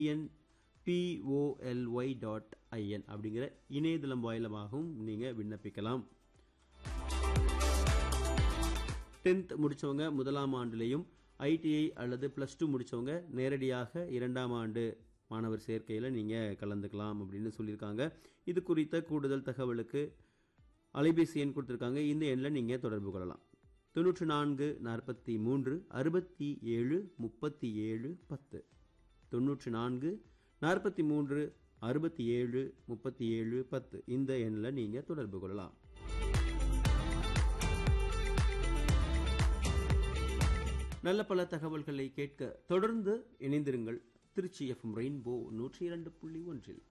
N POLY dot IN அப்படிங்கிற இணையதளம் வாயிலமாகவும் நீங்கள் விண்ணப்பிக்கலாம் டென்த் முடிச்சவங்க முதலாம் ஆண்டுலேயும் ஐடிஐ அல்லது ப்ளஸ் டூ முடிச்சவங்க நேரடியாக இரண்டாம் ஆண்டு மாணவர் சேர்க்கையில் நீங்கள் கலந்துக்கலாம் அப்படின்னு சொல்லியிருக்காங்க இது குறித்த கூடுதல் தகவலுக்கு அலைபேசி எண் கொடுத்துருக்காங்க இந்த எண்ணில் நீங்கள் தொடர்பு கொள்ளலாம் தொண்ணூற்றி நான்கு நாற்பத்தி மூன்று அறுபத்தி ஏழு முப்பத்தி ஏழு பத்து தொண்ணூற்றி நான்கு நாற்பத்தி மூன்று அறுபத்தி ஏழு முப்பத்தி ஏழு பத்து இந்த எண்ணில் நீங்கள் தொடர்பு கொள்ளலாம் நல்ல பல தகவல்களை கேட்க தொடர்ந்து இணைந்திருங்கள் திருச்சி எஃப்எம் ரெயின்போ நூற்றி இரண்டு புள்ளி ஒன்றில்